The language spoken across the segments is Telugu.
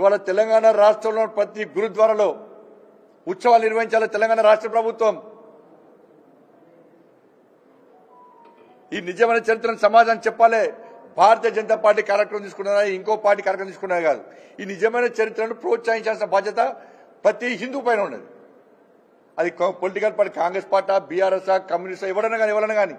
ఇవాళ తెలంగాణ రాష్ట్రంలో ప్రతి గురుద్వారాలో ఉత్సవాలు నిర్వహించాలి తెలంగాణ రాష్ట్ర ప్రభుత్వం ఈ నిజమైన చరిత్రను సమాజం చెప్పాలి భారతీయ జనతా పార్టీ కార్యక్రమం తీసుకున్నదా ఇంకో పార్టీ కార్యక్రమం తీసుకున్నదా కాదు ఈ నిజమైన చరిత్రను ప్రోత్సహించాల్సిన బాధ్యత ప్రతి హిందూ పైన ఉన్నది అది political party Congress party BRS communist ఎవరైనా కానీ ఎవరైనా కానీ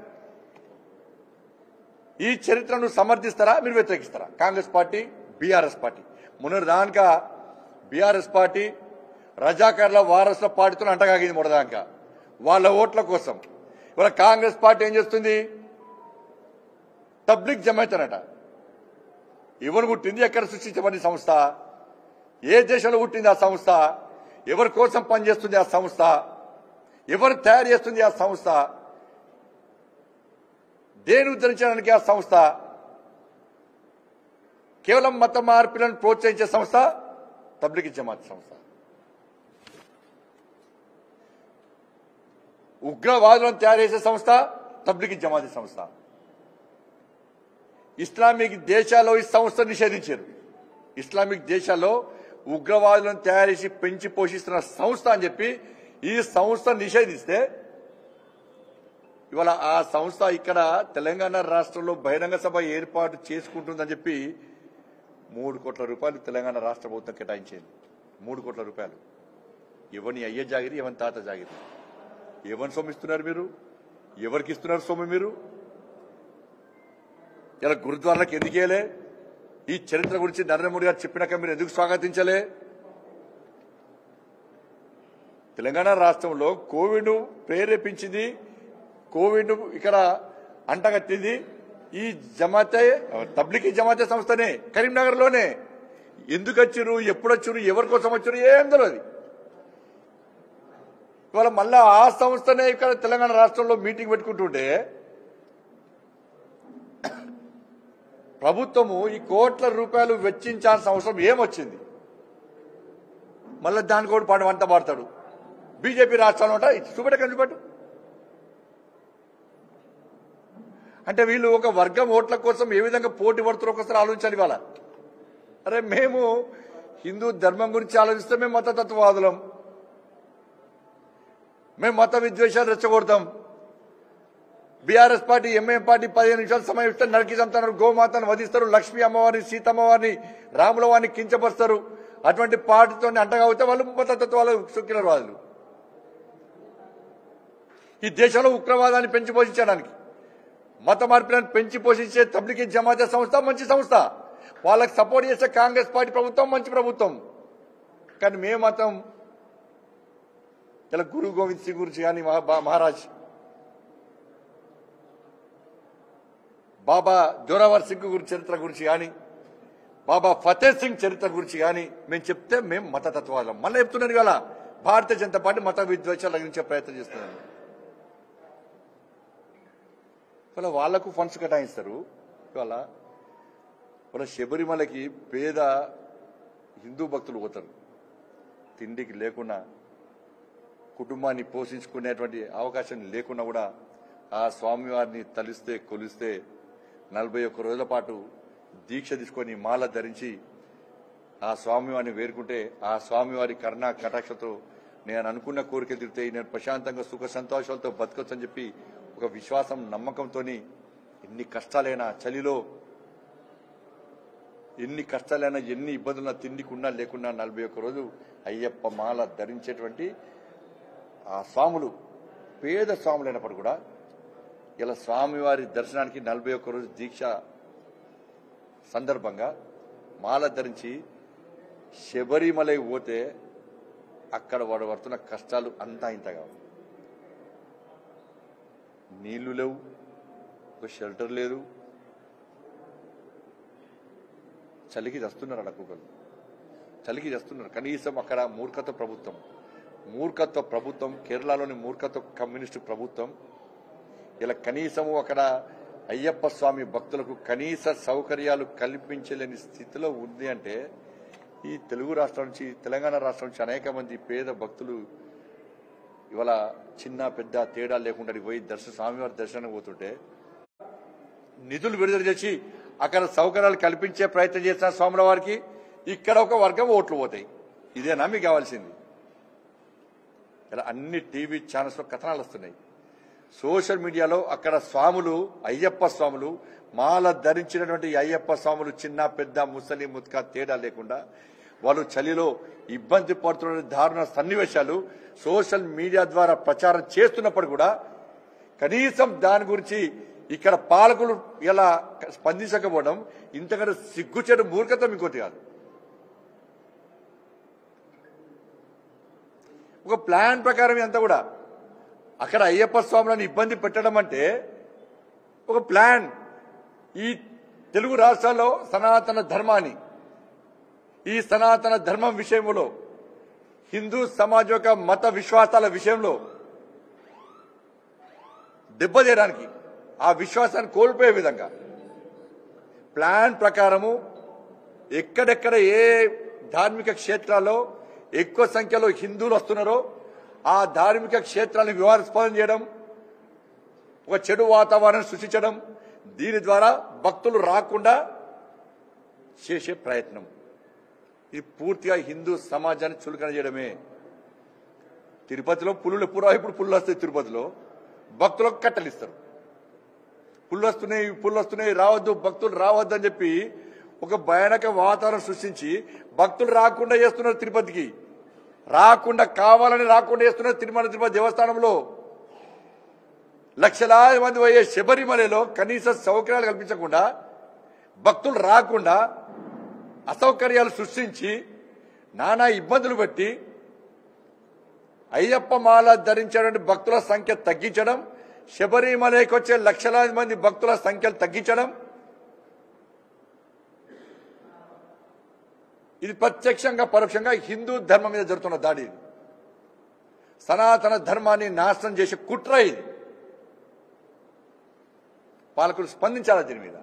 ఈ చరిత్రను సమర్థిస్తారా మీరు వ్యతిరేకిస్తారా కాంగ్రెస్ పార్టీ బీఆర్ఎస్ పార్టీ మొన్నటి దానిక బీఆర్ఎస్ పార్టీ రజాకర్ల వారసుల పార్టీతో అంటగాగింది మొదదాక వాళ్ళ ఓట్ల కోసం ఇవాళ కాంగ్రెస్ పార్టీ ఏం చేస్తుంది తబ్లిక్ జమాత్ అనట ఎవరు పుట్టింది ఎక్కడ సృష్టించబడిన సంస్థ ఏ దేశంలో పుట్టింది ఆ సంస్థ ఎవరి కోసం పనిచేస్తుంది ఆ సంస్థ ఎవరు తయారు చేస్తుంది ఆ సంస్థ దేని ఉద్ధరించడానికి ఆ సంస్థ కేవలం మత మార్పులను ప్రోత్సహించే సంస్థ తబ్లిక్ జమాత్ సంస్థ ఉగ్రవాదులను తయారు చేసే సంస్థ తబ్లిక్ జమాత్ సంస్థ ఇస్లామిక్ దేశాల్లో ఈ సంస్థ నిషేధించారు ఇస్లామిక్ దేశాల్లో ఉగ్రవాదులను తయారు చేసి పెంచి పోషిస్తున్న సంస్థ అని చెప్పి ఈ సంస్థ నిషేధిస్తే ఇవాళ ఆ సంస్థ ఇక్కడ తెలంగాణ రాష్ట్రంలో బహిరంగ సభ ఏర్పాటు చేసుకుంటుందని చెప్పి మూడు కోట్ల రూపాయలు తెలంగాణ రాష్ట్ర ప్రభుత్వం కేటాయించింది మూడు కోట్ల రూపాయలు ఎవరిని అయ్యే జాగిరి ఎవరి తాత జాగిరి ఎవరిని సొమ్ము ఇస్తున్నారు మీరు ఎవరికి ఇస్తున్నారు సొమ్ము మీరు ఇలా గురుద్వారాలకు ఎందుకు వేయలే ఈ చరిత్ర గురించి నరేంద్ర మోడీ గారు చెప్పినాక మీరు ఎందుకు స్వాగతించలే తెలంగాణ రాష్ట్రంలో కోవిడ్ ప్రేరేపించింది కోవిడ్ ఇక్కడ అంటగట్టింది ఈ జమాతే తబ్లికి జమాతే సంస్థనే కరీంనగర్ లోనే ఎందుకు వచ్చిర్రు ఎప్పుడు వచ్చిర్రు ఎవరి కోసం వచ్చిర్రు ఏం తెలియదు ఇవాళ మళ్ళా ఆ సంస్థనే ఇక్కడ తెలంగాణ రాష్ట్రంలో మీటింగ్ పెట్టుకుంటుంటే ప్రభుత్వము ఈ కోట్ల రూపాయలు వెచ్చించాల్సిన అవసరం ఏమొచ్చింది మళ్ళీ దాని కూడా పాడు వంట పాడతాడు బీజేపీ రాష్ట్రంలో ఉంటా చూపెట్ట చూపెట్టు అంటే వీళ్ళు ఒక వర్గం ఓట్ల కోసం ఏ విధంగా పోటీ పడుతారో ఒకసారి ఆలోచించాలి ఇవాళ అరే మేము హిందూ ధర్మం గురించి ఆలోచిస్తే మేము మతతత్వవాదులం మేము మత విద్వేషాలు రెచ్చగొడతాం బీఆర్ఎస్ పార్టీ ఎంఐఎం పార్టీ పదిహేను నిమిషాలు సమయం ఇస్తే నరికి చంపుతారు గోమాతను వధిస్తారు లక్ష్మీ అమ్మవారిని సీతమ్మవారిని రాముల వారిని కించపరుస్తారు అటువంటి పార్టీతో అంటగా అవుతే వాళ్ళు మతతత్వాలు సుఖిలర్ వాదులు ఈ దేశంలో ఉగ్రవాదాన్ని పెంచి పోషించడానికి మత మార్పులను పెంచి పోషించే తబ్లికి జమాతే సంస్థ మంచి సంస్థ వాళ్ళకి సపోర్ట్ చేసే కాంగ్రెస్ పార్టీ ప్రభుత్వం మంచి ప్రభుత్వం కానీ మేము మాత్రం ఇలా గురు గోవింద్ సింగ్ గురించి కానీ మహా- మహారాజ్ బాబా జోరావర్ సింగ్ గురించి చరిత్ర గురించి కానీ బాబా ఫతే సింగ్ చరిత్ర గురించి కానీ మేము చెప్తే మేము మతతత్వాలం మళ్ళీ చెప్తున్నాను ఇవాళ భారతీయ జనతా పార్టీ మత విద్వేషాలు తగ్గించే ప్రయత్నం చేస్తున్నాను ఇవాళ వాళ్లకు ఫండ్స్ కేటాయిస్తారు ఇవాళ ఇవాళ శబరిమలకి పేద హిందూ భక్తులు పోతారు తిండికి లేకుండా కుటుంబాన్ని పోషించుకునేటువంటి అవకాశం లేకుండా కూడా ఆ స్వామివారిని తలిస్తే కొలిస్తే నలభై ఒక్క రోజుల పాటు దీక్ష తీసుకొని మాల ధరించి ఆ స్వామివారిని వేరుకుంటే ఆ స్వామివారి కరుణ కటాక్షతో నేను అనుకున్న కోరిక తీరుతాయి నేను ప్రశాంతంగా సుఖ సంతోషాలతో బతకొచ్చని చెప్పి ఒక విశ్వాసం నమ్మకంతో ఎన్ని కష్టాలైనా చలిలో ఎన్ని కష్టాలైనా ఎన్ని ఇబ్బందులున్నా తిండికున్నా లేకున్నా నలభై ఒక్క రోజు అయ్యప్ప మాల ధరించేటువంటి ఆ స్వాములు పేద స్వాములైనప్పుడు కూడా ఇలా స్వామివారి దర్శనానికి నలభై ఒక్క రోజు దీక్ష సందర్భంగా మాల ధరించి శబరిమలై పోతే అక్కడ వాడు పడుతున్న కష్టాలు అంతా ఇంతగా ఉన్నాయి. నీళ్లు లేవు ఒక షెల్టర్ లేదు చలికి చస్తున్నారు అక్కడ కుక్కలు చలికి చస్తున్నారు కనీసం అక్కడ మూర్ఖత్వ ప్రభుత్వం మూర్ఖత్వ ప్రభుత్వం కేరళలోని మూర్ఖత్వ కమ్యూనిస్టు ప్రభుత్వం ఇలా కనీసము అక్కడ అయ్యప్ప స్వామి భక్తులకు కనీస సౌకర్యాలు కల్పించలేని స్థితిలో ఉంది అంటే ఈ తెలుగు రాష్ట్రం నుంచి తెలంగాణ రాష్ట్రం నుంచి అనేక మంది పేద భక్తులు ఇవాళ చిన్న పెద్ద తేడా లేకుండా అక్కడికి పోయి దర్శన స్వామివారి దర్శనానికి పోతుంటే నిధులు విడుదల చేసి అక్కడ సౌకర్యాలు కల్పించే ప్రయత్నం చేస్తున్న స్వాముల వారికి ఇక్కడ ఒక వర్గం ఓట్లు పోతాయి ఇదేనా మీకు కావాల్సింది ఇలా అన్ని టీవీ ఛానల్స్ లో కథనాలు వస్తున్నాయి సోషల్ మీడియాలో అక్కడ స్వాములు అయ్యప్ప స్వాములు మాల ధరించినటువంటి ఈ అయ్యప్ప స్వాములు చిన్న పెద్ద ముసలి ముత్క తేడా లేకుండా వాళ్ళు చలిలో ఇబ్బంది పడుతున్న దారుణ సన్నివేశాలు సోషల్ మీడియా ద్వారా ప్రచారం చేస్తున్నప్పుడు కూడా కనీసం దాని గురించి ఇక్కడ పాలకులు ఇలా స్పందించకపోవడం ఇంతకంటే సిగ్గుచేటు మూర్ఖత ఇంకోటి కాదు ఒక ప్లాన్ ప్రకారం ఎంత కూడా అక్కడ అయ్యప్ప స్వాములను ఇబ్బంది పెట్టడం అంటే ఒక ప్లాన్ ఈ తెలుగు రాష్ట్రాల్లో సనాతన ధర్మాన్ని ఈ సనాతన ధర్మం విషయంలో హిందూ సమాజం యొక్క మత విశ్వాసాల విషయంలో దెబ్బతీయడానికి ఆ విశ్వాసాన్ని కోల్పోయే విధంగా ప్లాన్ ప్రకారము ఎక్కడెక్కడ ఏ ధార్మిక క్షేత్రాల్లో ఎక్కువ సంఖ్యలో హిందువులు వస్తున్నారో ఆ ధార్మిక క్షేత్రాలను వివాదాస్పదం చేయడం ఒక చెడు వాతావరణం సృష్టించడం దీని ద్వారా భక్తులు రాకుండా చేసే ప్రయత్నం ఇది పూర్తిగా హిందూ సమాజాన్ని చులకన చేయడమే తిరుపతిలో పులులు పురా ఇప్పుడు పుల్లు వస్తాయి తిరుపతిలో భక్తులకు కట్టలిస్తారు పుల్లు వస్తున్నాయి పుల్లు వస్తున్నాయి రావద్దు భక్తులు రావద్దు అని చెప్పి ఒక భయానక వాతావరణం సృష్టించి భక్తులు రాకుండా చేస్తున్నారు తిరుపతికి రాకుండా కావాలని రాకుండా చేస్తున్నారు తిరుమల తిరుపతి దేవస్థానంలో లక్షలాది మంది పోయే శబరిమలలో కనీస సౌకర్యాలు కల్పించకుండా భక్తులు రాకుండా అసౌకర్యాలు సృష్టించి నానా ఇబ్బందులు పెట్టి అయ్యప్ప మాల ధరించేటువంటి భక్తుల సంఖ్య తగ్గించడం శబరిమలకి వచ్చే లక్షలాది మంది భక్తుల సంఖ్యలు తగ్గించడం ఇది ప్రత్యక్షంగా పరోక్షంగా హిందూ ధర్మం మీద జరుగుతున్న దాడి ఇది సనాతన ధర్మాన్ని నాశనం చేసే కుట్ర ఇది పాలకులు స్పందించాలా దీని మీద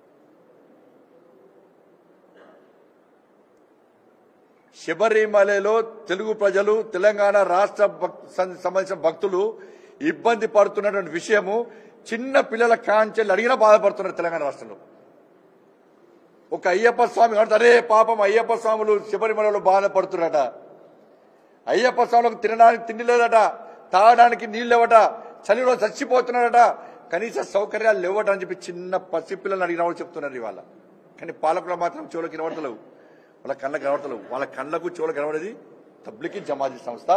శబరిమలలో తెలుగు ప్రజలు తెలంగాణ రాష్ట్ర భక్- సం- సంబంధించిన భక్తులు ఇబ్బంది పడుతున్నటువంటి విషయము చిన్న పిల్లల కాంచెలు అడిగినా బాధపడుతున్నారు తెలంగాణ రాష్ట్రంలో ఒక అయ్యప్ప స్వామి కాబట్టి అరే పాపం అయ్యప్ప స్వాములు శబరిమలలో బాధపడుతున్నారట అయ్యప్ప స్వాములకు తినడానికి తిండి లేదట తాగడానికి నీళ్ళు లేవట చలిలో చచ్చిపోతున్నారట కనీస సౌకర్యాలు లేవట అని చెప్పి చిన్న పసిపిల్లలు అడిగిన వాళ్ళు చెప్తున్నారు ఇవాళ కానీ పాలకులు మాత్రం చెవులకు కనబడతలేవు వాళ్ళ కళ్ళకు కనబడతలేవు వాళ్ళ కళ్ళకు చెవులకు కనబడేది తబ్లికి జమాజీ సంస్థ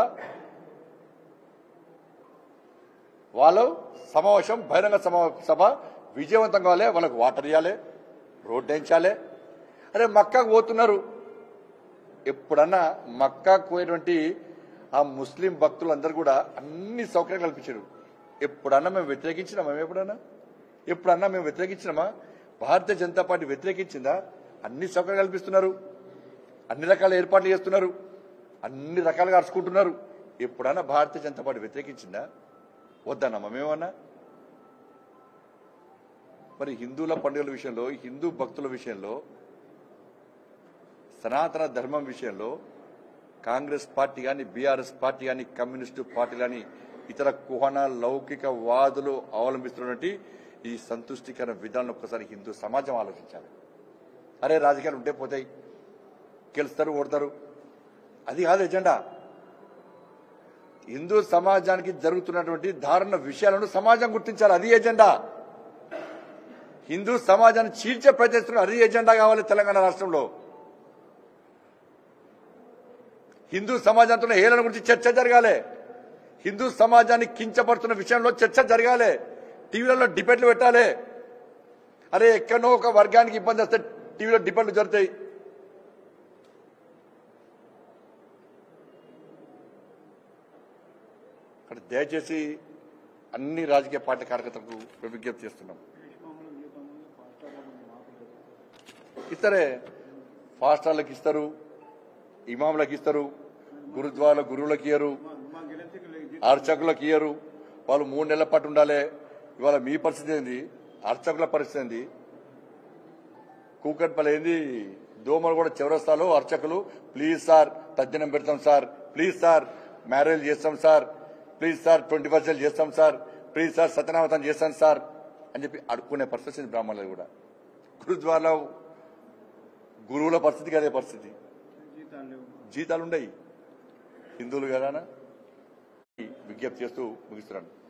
వాళ్ళు సమావేశం బహిరంగ సమా- సభ విజయవంతం కావాలి వాళ్ళకు వాటర్ ఇవ్వాలి రోడ్డు వేయించాలి అరే మక్కాకు పోతున్నారు ఎప్పుడన్నా మక్కాకు పోయేటువంటి ఆ ముస్లిం భక్తులందరూ కూడా అన్ని సౌకర్యాలు కల్పించారు ఎప్పుడన్నా మేము వ్యతిరేకించినామా మేము ఎప్పుడన్నా ఎప్పుడన్నా మేము వ్యతిరేకించినామా భారతీయ జనతా పార్టీ వ్యతిరేకించిందా అన్ని సౌకర్యాలు కల్పిస్తున్నారు అన్ని రకాల ఏర్పాట్లు చేస్తున్నారు అన్ని రకాలుగా అరుచుకుంటున్నారు ఎప్పుడన్నా భారతీయ జనతా పార్టీ వ్యతిరేకించిందా వద్దన్నమ్మా మేమన్నా మరి హిందువుల పండుగల విషయంలో హిందూ భక్తుల విషయంలో సనాతన ధర్మం విషయంలో కాంగ్రెస్ పార్టీ కానీ బీఆర్ఎస్ పార్టీ కానీ కమ్యూనిస్టు పార్టీ కానీ ఇతర కుహన లౌకిక వాదులు అవలంబిస్తున్నటువంటి ఈ సంతుష్టికర విధానం ఒక్కసారి హిందూ సమాజం ఆలోచించాలి అరే రాజకీయాలు ఉంటే పోతాయి గెలుస్తారు ఓడతారు అది కాదు ఎజెండా హిందూ సమాజానికి జరుగుతున్నటువంటి దారుణ విషయాలను సమాజం గుర్తించాలి అది ఎజెండా హిందూ సమాజాన్ని చీల్చే ప్రయత్నిస్తున్న అది ఎజెండా కావాలి తెలంగాణ రాష్ట్రంలో హిందూ సమాజంతో హేళన గురించి చర్చ జరగాలి హిందూ సమాజాన్ని కించపడుతున్న విషయంలో చర్చ జరగాలి టీవీలలో డిబేట్లు పెట్టాలి అరే ఎక్కడో ఒక వర్గానికి ఇబ్బంది వస్తే టీవీలో డిబేట్లు జరుగుతాయి అక్కడ దయచేసి అన్ని రాజకీయ పార్టీ కార్యకర్తలకు విజ్ఞప్తి చేస్తున్నాం ఇస్తారే ఫాస్టర్లకు ఇస్తారు ఇమాములకు ఇస్తారు గురుద్వాల గురువులకు ఇయ్యరు అర్చకులకు ఇయ్యరు వాళ్ళు మూడు నెలల పాటు ఉండాలి ఇవాళ మీ పరిస్థితి ఏంది అర్చకుల పరిస్థితి ఏంది కూకట్పల్లి ఏంది దోమలు కూడా చివరస్తాలో అర్చకులు ప్లీజ్ సార్ తద్దినం పెడతాం సార్ ప్లీజ్ సార్ మ్యారేజ్ చేస్తాం sir please sir twenty percent చేస్తాం సార్ ప్లీజ్ సార్ సత్యనామతం చేస్తాం సార్ అని చెప్పి అడుక్కునే పరిస్థితి వచ్చింది బ్రాహ్మణులు కూడా గురుద్వారాలో గురువుల పరిస్థితికి అదే పరిస్థితి జీతాలు లేవు జీతాలు ఉండయి హిందువులు కదా విజ్ఞప్తి చేస్తూ ముగిస్తున్నాను